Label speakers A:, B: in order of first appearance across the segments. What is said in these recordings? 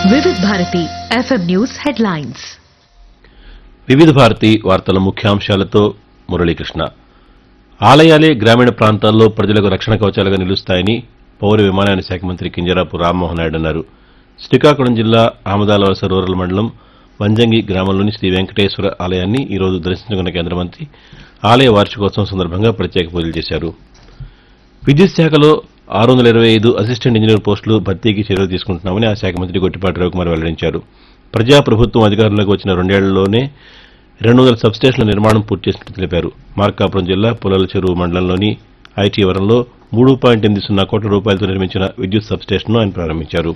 A: వివిధ Bharati FM news headlines
B: వివిధ భారతి వార్తల ముఖ్యాంశాలతో మురళీకృష్ణ ఆలయాలే గ్రామీణ ప్రాంతాల్లో ప్రజలకు రక్షణ కవచాలుగా నిలుస్తాయని పౌర విమానయాన శాఖ మంత్రి కింజరాపు రామ్మోహన్ నాయుడు అన్నారు శ్రీకాకుళం జిల్లా ఆమదాలవలస రూరల్ మండలం వంజంగి గ్రామంలోని శ్రీ వెంకటేశ్వర ఆలయాన్ని ఈరోజు దర్శించుకున్న కేంద్ర మంత్రి ఆలయ వార్షికోత్సవం సందర్భంగా ప్రత్యేక పూజలు చేశారు విద్యుత్ శాఖలో ఆరు వందల ఇరవై ఐదు అసిస్టెంట్ ఇంజనీర్ పోస్టులు భర్తీకి చర్యలు తీసుకుంటున్నామని ఆ శాఖ మంత్రి గొట్టిపాటి రవికుమార్ వెల్లడించారు ప్రజాప్రభుత్వం అధికారంలోకి వచ్చిన రెండేళ్లలోనే రెండు వందల సబ్స్టేషన్ల నిర్మాణం పూర్తి చేసినట్టు తెలిపారు మార్కాపురం జిల్లా పుల్లల చెరువు మండలంలోని ఐటీ వరంలో మూడు పాయింట్ ఎనిమిది సున్నా కోట్ల రూపాయలతో నిర్మించిన విద్యుత్ సబ్స్టేషన్ను ఆయన ప్రారంభించారు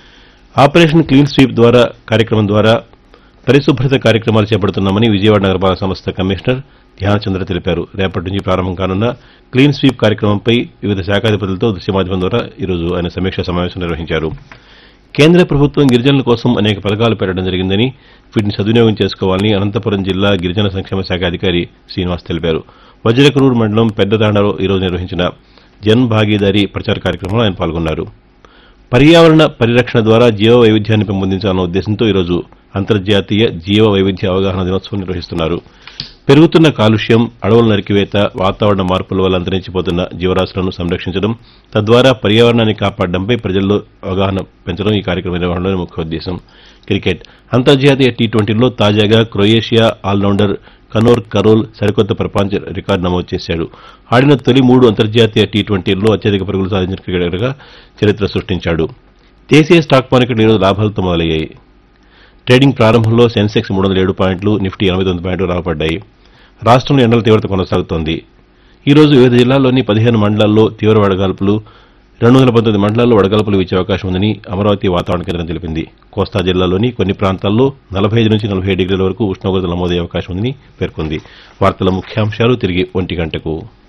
B: ఆపరేషన్ క్లీన్ స్వీప్ ద్వారా కార్యక్రమం ద్వారా పరిశుభ్రత కార్యక్రమాలు చేపడుతున్నామని విజయవాడ నగరపాలక సంస్థ కమిషనర్ ధ్యానచంద్ర తెలిపారు రేపటి నుంచి ప్రారంభం కానున్న క్లీన్ స్వీప్ కార్యక్రమంపై వివిధ శాఖాధిపతులతో దృశ్య మాధ్యమం ద్వారా ఈరోజు ఆయన సమీక్షా సమావేశం నిర్వహించారు కేంద్ర ప్రభుత్వం గిరిజనుల కోసం అనేక పథకాలు పెట్టడం జరిగిందని వీటిని సద్వినియోగం చేసుకోవాలని అనంతపురం జిల్లా గిరిజన సంక్షేమ శాఖ అధికారి శ్రీనివాస్ తెలిపారు వజ్రకరూరు మండలం పెద్దతాండలో ఈరోజు నిర్వహించిన జన్ భాగీదారీ ప్రచార కార్యక్రమంలో ఆయన పాల్గొన్నారు పర్యావరణ పరిరక్షణ ద్వారా జీవ వైవిధ్యాన్ని పెంపొందించాలన్న ఉద్దేశంతో ఈరోజు అంతర్జాతీయ జీవ వైవిధ్య అవగాహన దినోత్సవం నిర్వహిస్తున్నారు పెరుగుతున్న కాలుష్యం అడవుల నరికివేత వాతావరణ మార్పుల వల్ల అంతరించిపోతున్న జీవరాశులను సంరక్షించడం తద్వారా పర్యావరణాన్ని కాపాడడంపై ప్రజల్లో అవగాహన పెంచడం ఈ కార్యక్రమ నిర్వహణలోని ముఖ్య ఉద్దేశం క్రికెట్ అంతర్జాతీయ టీ ట్వంటీలో తాజాగా క్రొయేషియా ఆల్రౌండర్ కనోర్ కరోల్ సరికొత్త ప్రపంచ రికార్డు నమోదు చేశాడు ఆడిన తొలి మూడు అంతర్జాతీయ టీ ట్వంటీల్లో అత్యధిక పరుగులు సాధించిన క్రికెటర్గా చరిత్ర సృష్టించాడు దేశీయ స్టాక్ మార్కెట్లు ఈరోజు లాభాలతో మొదలయ్యాయి ట్రేడింగ్ ప్రారంభంలో సెన్సెక్స్ మూడు వందల ఏడు పాయింట్లు నిఫ్టీ ఎనభై తొమ్మిది పాయింట్లు లాభపడ్డాయి రాష్ట్రంలో ఎండల తీవ్రత కొనసాగుతోంది ఈ రోజు వివిధ జిల్లాల్లోని పదిహేను మండలాల్లో తీవ్ర వడగాల్పులు రెండు వందల పంతొమ్మిది మండలాల్లో వడగాల్పులు వీచే అవకాశం ఉందని అమరావతి వాతావరణ కేంద్రం తెలిపింది కోస్తా జిల్లాలోని కొన్ని ప్రాంతాల్లో నలభై ఐదు నుంచి నలభై డిగ్రీల వరకు ఉష్ణోగ్రతలు నమోదయ్యే అవకాశం ఉందని పేర్కొంది వార్తల ముఖ్యాంశాలు తిరిగి ఒంటి గంటకు